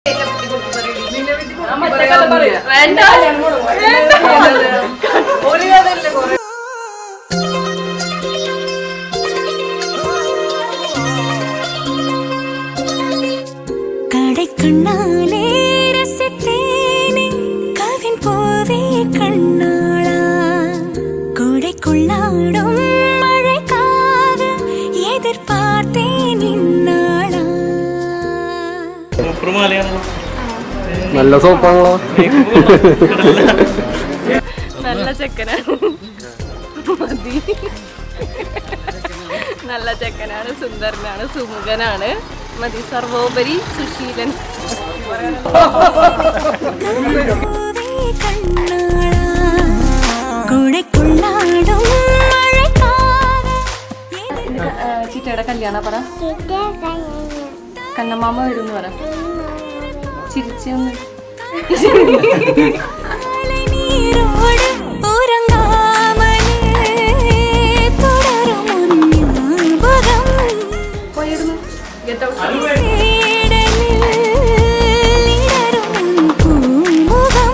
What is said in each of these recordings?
വേണ്ട கடைக்கண்ணாலே ரசித்தேனே கவின் போவே கண்ணாளா கொடைக்குள்ளாடும் மழைக்காக எதிர்பார்த்தேன் இந்நாளா സൂപ്പർ മാലയാണല്ലോ നല്ല സോപ്പാണല്ലോ നല്ല ചെക്കനാണ് മതി നല്ല ചെക്കനാണ് സുന്ദരനാണ് സുമുഖനാണ് മതി സർവോപരി സുശീലൻ போவே கண்ணாளா கொடைக்குள்ளாடும் மழைக்காக எதிர் ചിറ്റയുടെ കല്യാണ പറ കണ്ണമാമ വരും പറ ചിരിച്ചൊന്ന് காலை நீரோடு உறங்காமலே தொடரும் உன் ஞாபகம் പോയിരുന്നു ഗെറ്റ് ഔട്ട് தேடலில் இடரும் உன் பூமுகம்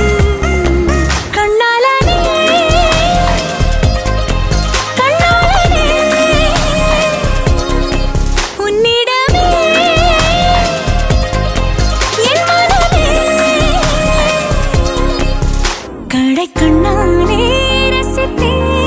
கண்ணாலனே கண்ணாலனே உன்னிடமே என் மனமே கடைக்கண்ணாலே ரசித்தேன்